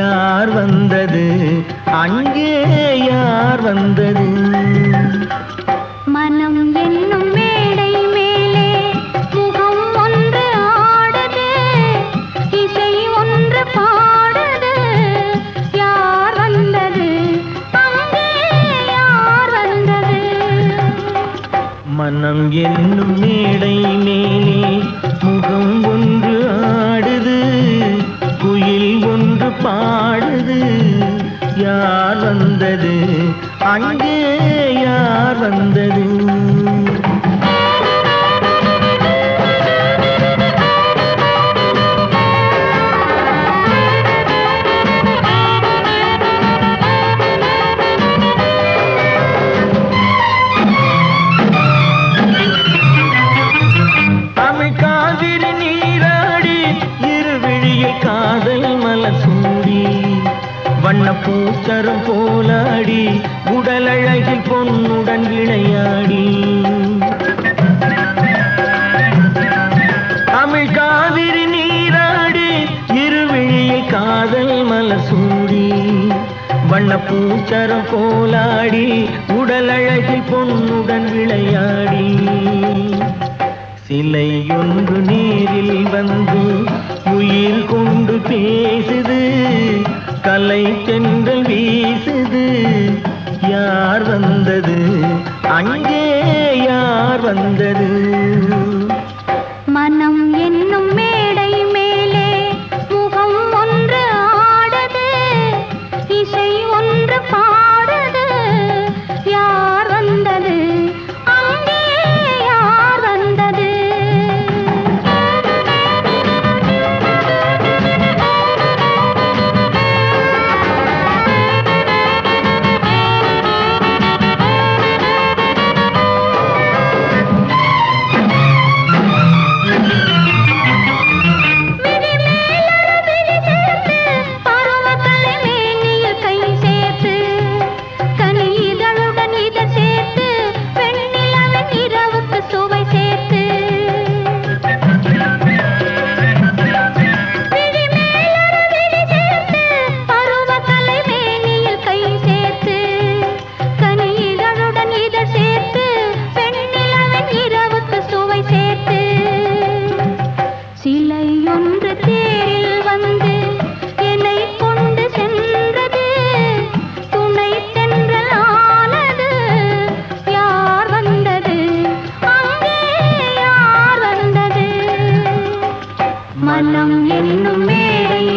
யார் வந்தது அங்கே யார் வந்தது மனம் என்னும் மேடை மேலே முகம் ஒன்று ஆடுது இசை ஒன்று பாடுது யார் வந்தது அங்கே யார் வந்தது மனம் என்னும் மேடை மேலே முகம் ஒன்று ஆடுது குயில் ஒன்று பாடுது யார் வந்தது அங்கே யார் வந்தது தமிழ் காவிரி நீராடி இருவிழியை காதல் மலர் சூடி வண்ண பூச்சரம் போலாடி உடலழகில் பொன்னுடன் விளையாடி தமிழ் காவிரி நீராடி இருவிழியை காதல் மலர் சூடி வண்ண பூச்சரம் போலாடி உடலழகில் பொன்னுடன் விளையாடி சிலை ஒன்று நேரில் வந்து உயிர் கொண்டு பேசுது கலை தென்றல் வீசுது யார் வந்தது அங்கே யார் வந்தது மனம் என்னும் மேடை மேலே முகம் ஒன்று ஆடுது இசை ஒன்று பாடுது யார் வந்தது அங்கே யார் வந்தது விழி மேலொரு விழி சேர்த்து, பருவக்கலை மேனியில் கை சேர்த்து, கனி இதழுடன் இதழ் சேர்த்து, வெண்ணிலவின் இரவுக்கு சுவை சேர்த்து. விழி மேலொரு விழி சேர்த்து, பருவக்கலை மேனியில் கை சேர்த்து, கனி இதழுடன் இதழ் சேர்த்து, வெண்ணிலவின் இரவுக்கு சுவை சேர்த்து சிலை ஒன்று தேரில் வந்து என்னை கொண்டு சென்றது துணை தென்றல் ஆனது யார் வந்தது அங்கே யார் வந்தது மனம் என்னும் மேடை